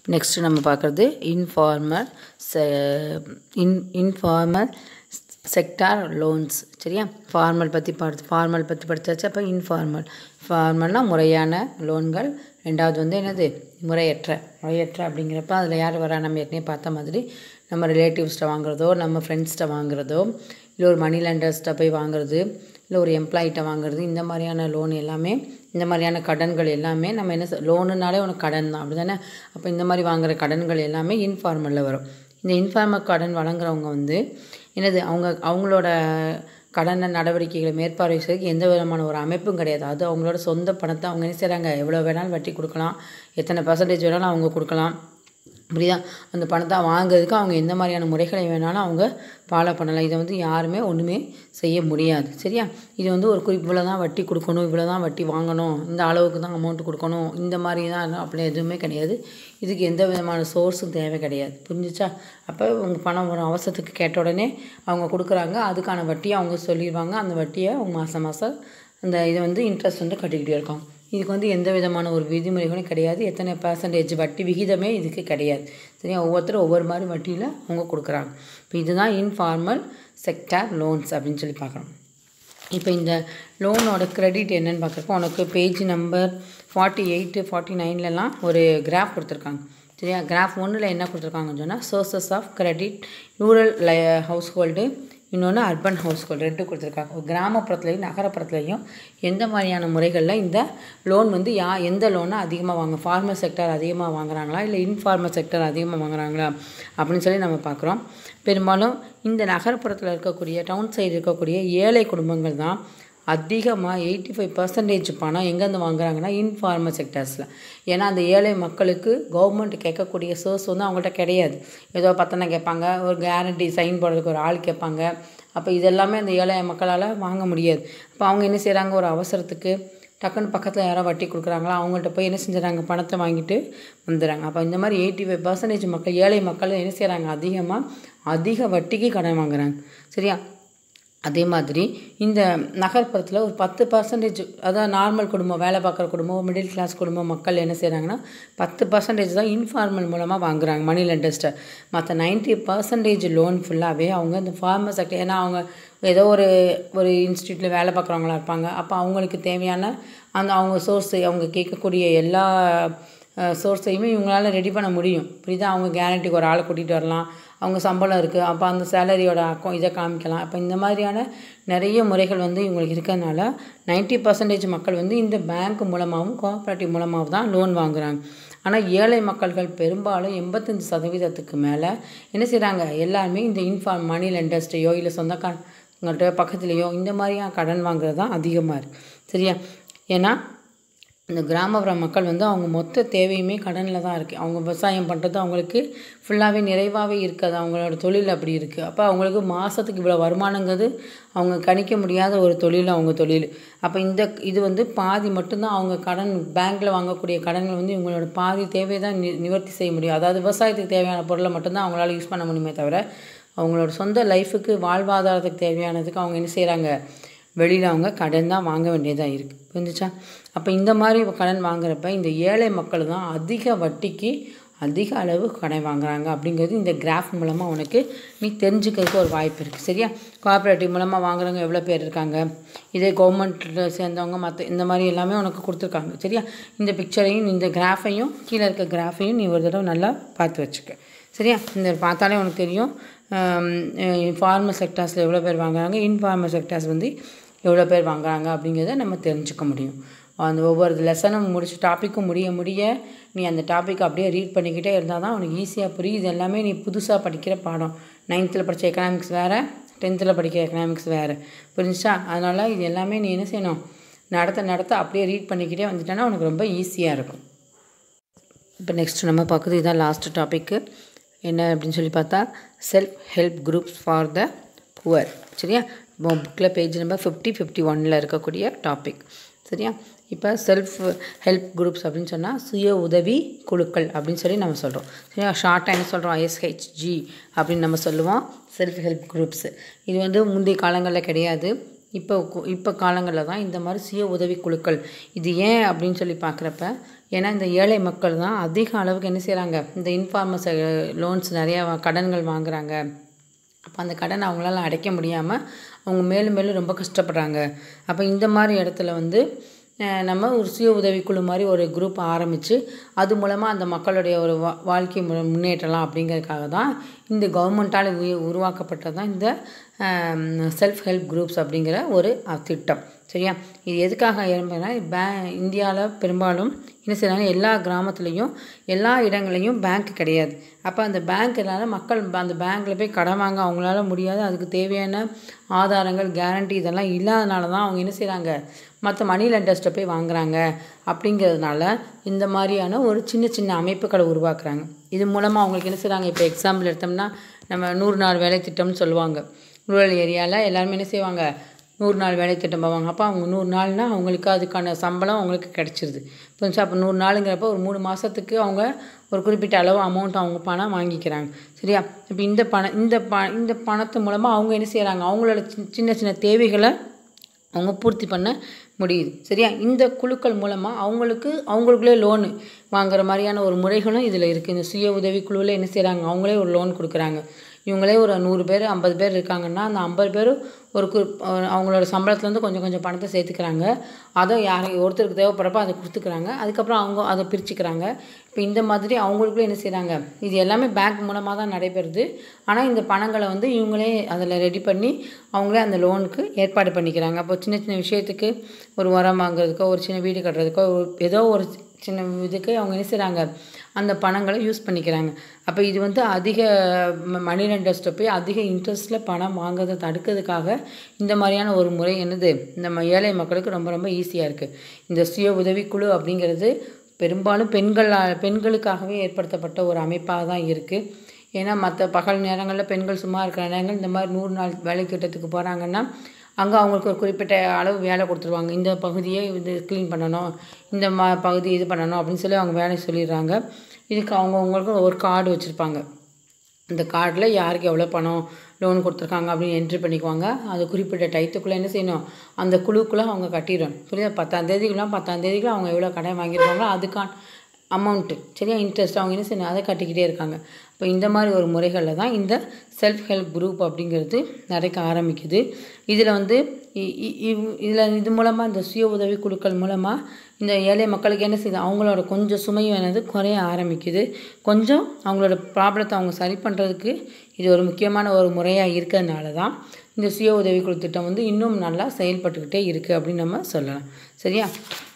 next நம்ம பார்க்குறது informal செ இன் இன்ஃபார்மல் செக்டார் லோன்ஸ் சரியா ஃபார்மல் பற்றி பார்த்து ஃபார்மல் பற்றி படித்தாச்சு அப்போ இன்ஃபார்மல் ஃபார்மல்னால் முறையான லோன்கள் ரெண்டாவது வந்து என்னது முறையற்ற முறையற்ற அப்படிங்கிறப்ப அதில் யார் வரா நம்ம ஏற்கனவே பார்த்த மாதிரி நம்ம ரிலேட்டிவ்ஸ்கிட்ட வாங்குறதோ நம்ம ஃப்ரெண்ட்ஸ்கிட்ட வாங்குறதோ இல்லை ஒரு மணி லெண்டர்ஸ்கிட்ட போய் வாங்குறது இல்லை ஒரு எம்ப்ளாயிட்ட வாங்குறது இந்த மாதிரியான லோன் எல்லாமே இந்த மாதிரியான கடன்கள் எல்லாமே நம்ம என்ன லோனுனாலே உனக்கு கடன் தான் அப்படி தானே அப்போ இந்த மாதிரி வாங்குகிற கடன்கள் எல்லாமே இன்ஃபார்மலில் வரும் இந்த இன்ஃபார்மல் கடன் வழங்குறவங்க வந்து என்னது அவங்க அவங்களோட கடனை நடவடிக்கைகளை மேற்பார்வை செய்ய எந்த விதமான ஒரு அமைப்பும் கிடையாது அது அவங்களோட சொந்த பணத்தை அவங்க என்ன செய்கிறாங்க எவ்வளோ வேணாலும் வட்டி கொடுக்கலாம் எத்தனை பர்சன்டேஜ் வேணாலும் அவங்க கொடுக்கலாம் புரியுதா அந்த பணத்தை வாங்குறதுக்கு அவங்க எந்த மாதிரியான முறைகளை வேணாலும் அவங்க ஃபாலோ பண்ணலாம் இதை வந்து யாருமே ஒன்றுமே செய்ய முடியாது சரியா இது வந்து ஒரு குறிப்பு இவ்வளோ தான் வட்டி கொடுக்கணும் இவ்வளோ தான் வட்டி வாங்கணும் இந்த அளவுக்கு தான் அமௌண்ட் கொடுக்கணும் இந்த மாதிரி தான் அப்படி எதுவுமே கிடையாது இதுக்கு எந்த விதமான சோர்ஸும் தேவை கிடையாது புரிஞ்சிச்சா அப்போ உங்கள் பணம் ஒரு அவசரத்துக்கு கேட்ட உடனே அவங்க கொடுக்குறாங்க அதுக்கான வட்டியை அவங்க சொல்லிடுவாங்க அந்த வட்டியை அவங்க மாதம் மாதம் அந்த இதை வந்து இன்ட்ரெஸ்ட் வந்து கட்டிக்கிட்டே இருக்காங்க இதுக்கு வந்து எந்த விதமான ஒரு விதிமுறைகளும் கிடையாது எத்தனை பர்சன்டேஜ் வட்டி விகிதமே இதுக்கு கிடையாது சரியா ஒவ்வொருத்தரும் ஒவ்வொரு மாதிரி வட்டியில் அவங்க கொடுக்குறாங்க இப்போ இதுதான் இன்ஃபார்மல் செக்டார் லோன்ஸ் அப்படின்னு சொல்லி பார்க்குறோம் இப்போ இந்த லோனோட க்ரெடிட் என்னன்னு பார்க்குறப்போ உனக்கு page number forty eight forty நைன்லலாம் ஒரு கிராஃப் கொடுத்துருக்காங்க சரியா கிராஃப் ஒன்றில் என்ன கொடுத்துருக்காங்கன்னு சொன்னால் sources of credit rural household இன்னொன்று அர்பன் ஹவுஸ் ஹோல்டு ரெண்டு கொடுத்துருக்காங்க ஒரு கிராமப்புறத்துலையும் நகரப்புறத்துலையும் எந்த மாதிரியான முறைகளில் இந்த லோன் வந்து யா எந்த லோனை அதிகமாக வாங்க ஃபார்மல் செக்டர் அதிகமாக வாங்குறாங்களா இல்லை இன்ஃபார்மல் செக்டர் அதிகமாக வாங்குறாங்களா அப்படின்னு சொல்லி நம்ம பார்க்குறோம் பெரும்பாலும் இந்த நகர்ப்புறத்தில் இருக்கக்கூடிய டவுன் சைடு இருக்கக்கூடிய ஏழை குடும்பங்கள் தான் அதிகமாக எயிட்டி ஃபைவ் பர்சன்டேஜ் பணம் எங்கேருந்து வாங்குறாங்கன்னா இன்ஃபார்மல் செக்டர்ஸில் ஏன்னா அந்த ஏழை மக்களுக்கு கவர்மெண்ட் கேட்கக்கூடிய சோர்ஸ் வந்து அவங்கள்ட்ட கிடையாது ஏதோ பத்தனை கேட்பாங்க ஒரு கேரண்டி சைன் போடுறதுக்கு ஒரு ஆள் கேட்பாங்க அப்போ இதெல்லாமே அந்த ஏழை மக்களால் வாங்க முடியாது அப்போ அவங்க என்ன செய்கிறாங்க ஒரு அவசரத்துக்கு டக்குன்னு பக்கத்தில் யாரோ வட்டி கொடுக்குறாங்களா அவங்கள்ட்ட போய் என்ன செஞ்சுறாங்க பணத்தை வாங்கிட்டு வந்துடுறாங்க அப்போ இந்த மாதிரி எயிட்டி ஃபைவ் பர்சன்டேஜ் மக்கள் ஏழை மக்கள் என்ன செய்கிறாங்க அதிகமாக அதிக வட்டிக்கு கடன் வாங்குறாங்க சரியா அதே மாதிரி இந்த நகர்ப்புறத்தில் ஒரு பத்து பர்சன்டேஜ் அதாவது நார்மல் குடும்பம் வேலை பார்க்குற குடும்பம் மிடில் கிளாஸ் குடும்பம் மக்கள் என்ன செய்கிறாங்கன்னா பத்து பர்சன்டேஜ் தான் இன்ஃபார்மல் மூலமாக வாங்குறாங்க மணி லெண்டர்ஸ்ட்டை மற்ற நைன்ட்டி பர்சன்டேஜ் லோன் ஃபுல்லாகவே அவங்க இந்த ஃபார்மர் செக்டர் ஏன்னா அவங்க ஏதோ ஒரு ஒரு இன்ஸ்டியூட்டில் வேலை பார்க்குறவங்களா இருப்பாங்க அப்போ அவங்களுக்கு தேவையான அந்த அவங்க சோர்ஸ் அவங்க கேட்கக்கூடிய எல்லா சோர்ஸையுமே இவங்களால ரெடி பண்ண முடியும் புரியுதா அவங்க கேரண்டிக்கு ஒரு ஆளை கூட்டிகிட்டு வரலாம் அவங்க சம்பளம் இருக்குது அப்போ அந்த சேலரியோட அக்கௌண்ட் இதை காமிக்கலாம் அப்போ இந்த மாதிரியான நிறைய முறைகள் வந்து இவங்களுக்கு இருக்கிறதுனால நைன்ட்டி பர்சன்டேஜ் மக்கள் வந்து இந்த பேங்க் மூலமாகவும் கோஆப்ரேட்டிவ் மூலமாகவும் தான் லோன் வாங்குறாங்க ஆனால் ஏழை மக்கள்கள் பெரும்பாலும் எண்பத்தஞ்சு சதவீதத்துக்கு மேலே என்ன செய்கிறாங்க எல்லாருமே இந்த இன்ஃபார்ம் மணி லெண்டர்ஸ்டையோ இல்லை சொந்தக்காரங்கள்ட்ட பக்கத்துலேயோ இந்த மாதிரியான கடன் வாங்குறது தான் அதிகமாக இருக்குது சரியா ஏன்னா இந்த கிராமப்புற மக்கள் வந்து அவங்க மொத்த தேவையுமே கடனில் தான் இருக்குது அவங்க விவசாயம் பண்ணுறது அவங்களுக்கு ஃபுல்லாகவே நிறைவாகவே இருக்காது அவங்களோட தொழில் அப்படி இருக்குது அப்போ அவங்களுக்கு மாதத்துக்கு இவ்வளோ வருமானங்கிறது அவங்க கணிக்க முடியாத ஒரு தொழில் அவங்க தொழில் அப்போ இந்த இது வந்து பாதி மட்டும்தான் அவங்க கடன் பேங்க்கில் வாங்கக்கூடிய கடன்கள் வந்து இவங்களோட பாதி தேவையை தான் நி நிவர்த்தி செய்ய முடியும் அதாவது விவசாயத்துக்கு தேவையான பொருளை மட்டும்தான் அவங்களால யூஸ் பண்ண முடியுமே தவிர அவங்களோட சொந்த லைஃபுக்கு வாழ்வாதாரத்துக்கு தேவையானதுக்கு அவங்க என்ன செய்கிறாங்க வெளியில் அவங்க கடன் தான் வாங்க வேண்டியதாக இருக்குது புரிஞ்சுச்சா அப்போ இந்த மாதிரி கடன் வாங்குறப்ப இந்த ஏழை மக்கள் தான் அதிக வட்டிக்கு அதிக அளவு கடன் வாங்குறாங்க அப்படிங்கிறது இந்த கிராஃப் மூலமாக உனக்கு நீ தெரிஞ்சுக்கிறதுக்கு ஒரு வாய்ப்பு இருக்குது சரியா கோஆப்ரேட்டிவ் மூலமாக வாங்குறவங்க எவ்வளோ பேர் இருக்காங்க இதே கவர்மெண்ட்டில் சேர்ந்தவங்க மற்ற இந்த மாதிரி எல்லாமே உனக்கு கொடுத்துருக்காங்க சரியா இந்த பிக்சரையும் இந்த கிராஃபையும் கீழே இருக்க கிராஃபையும் நீ ஒரு தடவை நல்லா பார்த்து வச்சுக்க சரியா இந்த பார்த்தாலே உனக்கு தெரியும் ஃபார்மல் செக்டார்ஸில் எவ்வளோ பேர் வாங்குறாங்க இன்ஃபார்மல் செக்டார்ஸ் வந்து எவ்வளோ பேர் வாங்குறாங்க அப்படிங்கிறத நம்ம தெரிஞ்சுக்க முடியும் அந்த ஒவ்வொரு லெசனும் முடிச்சு டாப்பிக்கும் முடிய முடிய நீ அந்த டாப்பிக் அப்படியே ரீட் பண்ணிக்கிட்டே இருந்தால் தான் உனக்கு ஈஸியாக புரியும் இது எல்லாமே நீ புதுசாக படிக்கிற பாடம் நைன்த்தில் படித்த எக்கனாமிக்ஸ் வேறு டென்த்தில் படிக்கிற எக்கனாமிக்ஸ் வேறு புரிஞ்சுச்சா அதனால் இது எல்லாமே நீ என்ன செய்யணும் நடத்த நடத்த அப்படியே ரீட் பண்ணிக்கிட்டே வந்துட்டேன்னா உனக்கு ரொம்ப ஈஸியாக இருக்கும் இப்போ நெக்ஸ்ட் நம்ம பார்க்குறது இதுதான் லாஸ்ட் டாப்பிக்கு என்ன அப்படின்னு சொல்லி பார்த்தா self help groups for the poor சரியா புக்கில் பேஜ் நம்பர் ஃபிஃப்டி ஃபிஃப்டி ஒனில் இருக்கக்கூடிய டாபிக் சரியா இப்போ செல்ஃப் ஹெல்ப் குரூப்ஸ் அப்படின்னு சொன்னால் சுய உதவி குழுக்கள் அப்படின்னு சொல்லி நம்ம சொல்கிறோம் சரியா ஷார்ட்டாக என்ன சொல்கிறோம் எஸ்ஹெச்ஜி அப்படின்னு நம்ம சொல்லுவோம் செல்ஃப் ஹெல்ப் குரூப்ஸு இது வந்து முந்தைய காலங்களில் கிடையாது இப்போ கு- இப்போ காலங்களில் தான் இந்த மாதிரி சுய உதவிக்குழுக்கள் இது ஏன் அப்படின்னு சொல்லி பார்க்குறப்ப ஏன்னா இந்த ஏழை மக்கள் தான் அதிக அளவுக்கு என்ன செய்கிறாங்க இந்த இன்ஃபார்மஸ் லோன்ஸ் நிறையா வா- கடன்கள் வாங்குறாங்க அப்போ அந்த கடனை அவங்களால அடைக்க முடியாமல் அவங்க மேலும் மேலும் ரொம்ப கஷ்டப்படுறாங்க அப்போ இந்த மாதிரி இடத்துல வந்து அஹ், நம்ம ஒரு சுய உதவிக்குழு மாதிரி ஒரு குரூப் ஆரம்பித்து அது மூலமாக அந்த மக்களுடைய ஒரு வா வாழ்க்கை மு- முன்னேற்றலாம் அப்படிங்கிறதுக்காக தான் இந்த கவர்மெண்ட்டால் உருவாக்கப்பட்டது தான் இந்த செல்ஃப் ஹெல்ப் குரூப்ஸ் அப்படிங்கிற ஒரு அஹ், திட்டம் சரியா இது எதுக்காக ஏற்படுனா பே இந்தியாவில் பெரும்பாலும் என்ன செய்றாங்க எல்லா கிராமத்துலேயும் எல்லா இடங்களையும் பேங்க் கிடையாது அப்போ அந்த பேங்க்னால மக்கள் அந்த பேங்க்கில் போய் கடன் வாங்க அவங்களால முடியாது அதுக்கு தேவையான ஆதாரங்கள் கேரண்டி இதெல்லாம் இல்லாதனால தான் அவங்க என்ன செய்கிறாங்க மற்ற மணி லெண்டர்ஸ்ட்டை போய் வாங்குறாங்க அப்படிங்கிறதுனால இந்த மாதிரியான ஒரு சின்ன சின்ன அமைப்புகளை உருவாக்குறாங்க இது மூலமாக அவங்களுக்கு என்ன செய்கிறாங்க இப்போ எக்ஸாம்பிள் எடுத்தோம்னா நம்ம நூறு நாள் வேலை திட்டம்னு சொல்லுவாங்க ரூரல் ஏரியாவில் எல்லாருமே என்ன செய்வாங்க நூறு நாள் வேலை திட்டம் போவாங்க அப்போ அவங்க நூறு நாள்னா அவங்களுக்கு அதுக்கான சம்பளம் அவங்களுக்கு கிடச்சிருது புரிஞ்சா அப்போ நூறு நாளுங்கிறப்ப ஒரு மூணு மாதத்துக்கு அவங்க ஒரு குறிப்பிட்ட அளவு அமௌண்ட் அவங்க பணம் வாங்கிக்கிறாங்க சரியா இப்போ இந்த பணம் இந்த ப இந்த பணத்து மூலமாக அவங்க என்ன செய்கிறாங்க அவங்களோட சின்ன சின்ன சின்ன தேவைகளை அவங்க பூர்த்தி பண்ண முடியுது சரியா இந்த குழுக்கள் மூலமாக அவங்களுக்கு அவங்களுக்குள்ளே லோனு வாங்குற மாதிரியான ஒரு முறைகளும் இதில் இருக்குது இந்த சுய உதவி குழுவில் என்ன செய்கிறாங்க அவங்களே ஒரு லோன் கொடுக்குறாங்க இவங்களே ஒரு நூறு பேர் ஐம்பது பேர் இருக்காங்கன்னா அந்த ஐம்பது பேர் ஒரு கு ஒரு அவங்களோட சம்பளத்துலேருந்து கொஞ்சம் கொஞ்சம் பணத்தை சேர்த்துக்கிறாங்க அதை யார் ஒருத்தருக்கு தேவைப்படுறப்ப அதை கொடுத்துக்கிறாங்க அதுக்கப்புறம் அவங்க அதை பிரிச்சுக்கிறாங்க இப்போ இந்த மாதிரி அவங்களுக்குள்ளே என்ன செய்கிறாங்க இது எல்லாமே பேங்க் மூலமாக தான் நடைபெறுது ஆனால் இந்த பணங்களை வந்து இவங்களே அதில் ரெடி பண்ணி அவங்களே அந்த லோனுக்கு ஏற்பாடு பண்ணிக்கிறாங்க அப்போ சின்ன சின்ன விஷயத்துக்கு ஒரு உரம் வாங்குறதுக்கோ ஒரு சின்ன வீடு கட்டுறதுக்கோ ஒரு- ஏதோ ஒரு சின்ன இதுக்கு அவங்க என்ன செய்கிறாங்க அந்த பணங்களை யூஸ் பண்ணிக்கிறாங்க அப்போ இது வந்து அதிக மணி லெண்டர்ஸ்ட்டை போய் அதிக இன்ட்ரெஸ்ட்டில் பணம் வாங்குறதை தடுக்கிறதுக்காக இந்த மாதிரியான ஒரு முறை என்னது நம்ம ஏழை மக்களுக்கு ரொம்ப ரொம்ப ஈஸியாக இருக்குது இந்த சுய உதவிக்குழு அப்படிங்கிறது பெரும்பாலும் பெண்களால் பெண்களுக்காகவே ஏற்படுத்தப்பட்ட ஒரு அமைப்பாக தான் இருக்குது ஏன்னா மற்ற பகல் நேரங்களில் பெண்கள் சும்மா இருக்கிற நேரங்கள் இந்த மாதிரி நூறு நாள் வேலை திட்டத்துக்கு போகிறாங்கன்னா அங்கே அவங்களுக்கு ஒரு குறிப்பிட்ட அளவு வேலை கொடுத்துருவாங்க இந்த பகுதியை இது க்ளீன் பண்ணணும் இந்த மா பகுதி இது பண்ணணும் அப்படின்னு சொல்லி அவங்க வேலை சொல்லிடுறாங்க இதுக்கு அவங்கவுங்களுக்கு ஒரு கார்டு வச்சுருப்பாங்க இந்த கார்டில் யாருக்கு எவ்வளோ பணம் லோன் கொடுத்துருக்காங்க அப்படின்னு என்ட்ரி பண்ணிக்குவாங்க அது குறிப்பிட்ட டயத்துக்குள்ளே என்ன செய்யணும் அந்த குழுக்குள்ளே அவங்க கட்டிடணும் புரியுதா பத்தாம் தேதிக்குள்ள பத்தாம் தேதிக்குள்ள அவங்க எவ்வளோ கடன் வாங்கியிருக்காங்களோ அதுக்கான அமௌண்ட்டு சரியா இன்ட்ரெஸ்ட் அவங்க என்ன செய்யணும் அதை கட்டிக்கிட்டே இருக்காங்க இப்போ இந்த மாதிரி ஒரு முறைகளில் தான் இந்த செல்ஃப் ஹெல்ப் குரூப் அப்படிங்கிறது நடக்க ஆரம்பிக்குது இதில் வந்து இதில் இது மூலமாக இந்த சுய உதவி குழுக்கள் மூலமாக இந்த ஏழை மக்களுக்கு என்ன செய்யுது அவங்களோட கொஞ்சம் சுமை வேணது குறைய ஆரம்பிக்குது கொஞ்சம் அவங்களோட ப்ராப்ளத்தை அவங்க சரி பண்ணுறதுக்கு இது ஒரு முக்கியமான ஒரு முறையாக இருக்கிறதுனால தான் இந்த சுய உதவிக்குழு திட்டம் வந்து இன்னும் நல்லா செயல்பட்டுக்கிட்டே இருக்குது அப்படின்னு நம்ம சொல்லலாம் சரியா